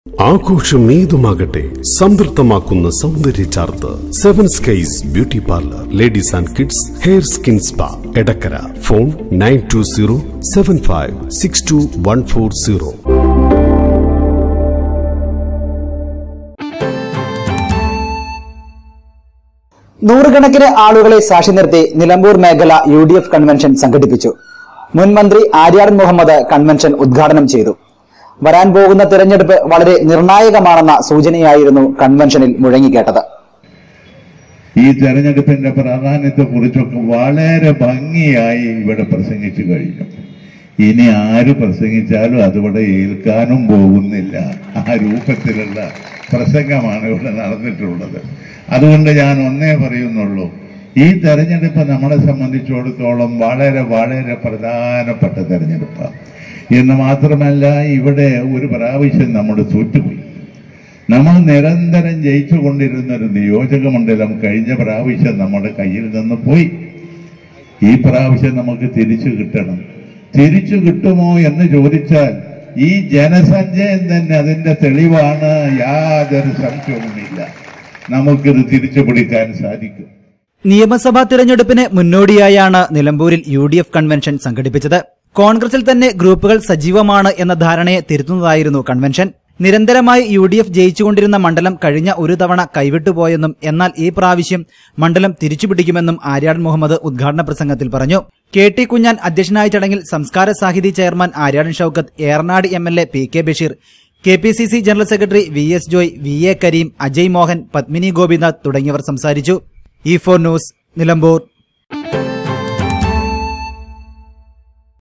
ആഘോഷം ഏതുമാകട്ടെ സംതൃപ്തമാക്കുന്ന സൗന്ദര്യ ചാർത്ത് seven skies beauty parlour ladies and kids hair skin spa Edakkara phone nine two zero seven five six two one four zero നൂറുകണക്കിന് ആളുകളെ സാക്ഷി നിർത്തി നിലമ്പൂർ മേഖല യു ഡി എഫ് കൺവെൻഷൻ സംഘടിപ്പിച്ചു മുൻ മന്ത്രി ആര്യാടൻ മുഹമ്മദ് കൺവെൻഷൻ ഉദ്ഘാടനം ചെയ്തു വരാൻ പോകുന്ന തിരഞ്ഞെടുപ്പ് വളരെ നിർണായകമാണെന്ന സൂചനയായിരുന്നു കൺവെൻഷനിൽ മുഴങ്ങിക്കേട്ടത് ഈ തെരഞ്ഞെടുപ്പിന്റെ പ്രാധാന്യത്തെ കുറിച്ചൊക്കെ വളരെ ഭംഗിയായി ഇവിടെ പ്രസംഗിച്ചു കഴിഞ്ഞു ഇനി ആര് പ്രസംഗിച്ചാലും അതിവിടെ ഏൽക്കാനും പോകുന്നില്ല ആ രൂപത്തിലുള്ള പ്രസംഗമാണ് ഇവിടെ നടന്നിട്ടുള്ളത് അതുകൊണ്ട് ഞാൻ ഒന്നേ പറയുന്നുള്ളൂ ഈ തെരഞ്ഞെടുപ്പ് നമ്മളെ സംബന്ധിച്ചിടത്തോളം വളരെ വളരെ പ്രധാനപ്പെട്ട തെരഞ്ഞെടുപ്പാണ് എന്ന് മാത്രമല്ല ഇവിടെ ഒരു പ്രാവശ്യം നമ്മൾ തോറ്റുപോയി നമ്മൾ നിരന്തരം ജയിച്ചുകൊണ്ടിരുന്ന ഒരു നിയോജക മണ്ഡലം കഴിഞ്ഞ പ്രാവശ്യം നമ്മുടെ കയ്യിൽ നിന്ന് പോയി ഈ പ്രാവശ്യം നമുക്ക് തിരിച്ചു കിട്ടണം തിരിച്ചു കിട്ടുമോ എന്ന് ചോദിച്ചാൽ ഈ ജനസഞ്ചയം തന്നെ അതിന്റെ തെളിവാണ് യാതൊരു സംശയവുമില്ല നമുക്കിത് തിരിച്ചു പിടിക്കാൻ സാധിക്കും നിയമസഭാ തിരഞ്ഞെടുപ്പിന് മുന്നോടിയായാണ് നിലമ്പൂരിൽ യു ഡി എഫ് കൺവെൻഷൻ സംഘടിപ്പിച്ചത് കോൺഗ്രസിൽ തന്നെ ഗ്രൂപ്പുകൾ സജീവമാണ് എന്ന ധാരണയെ തിരുത്തുന്നതായിരുന്നു കൺവെൻഷൻ നിരന്തരമായി യു ഡി എഫ് ജയിച്ചുകൊണ്ടിരുന്ന മണ്ഡലം കഴിഞ്ഞ ഒരു തവണ കൈവിട്ടുപോയെന്നും എന്നാൽ ഈ പ്രാവശ്യം മണ്ഡലം തിരിച്ചുപിടിക്കുമെന്നും ആര്യാടൻ മുഹമ്മദ് ഉദ്ഘാടന പ്രസംഗത്തിൽ പറഞ്ഞു കെ ടി കുഞ്ഞാൻ അധ്യക്ഷനായ ചടങ്ങിൽ Samskara Sahithi chairman Aryadan Shoukath Eranad M L A P K Basheer K P C C general secretary V S Joy V A Kareem Ajay Mohan Padmini Gopinath തുടങ്ങിയവർ സംസാരിച്ചു ഇ ഫോർ ന്യൂസ് നിലമ്പൂർ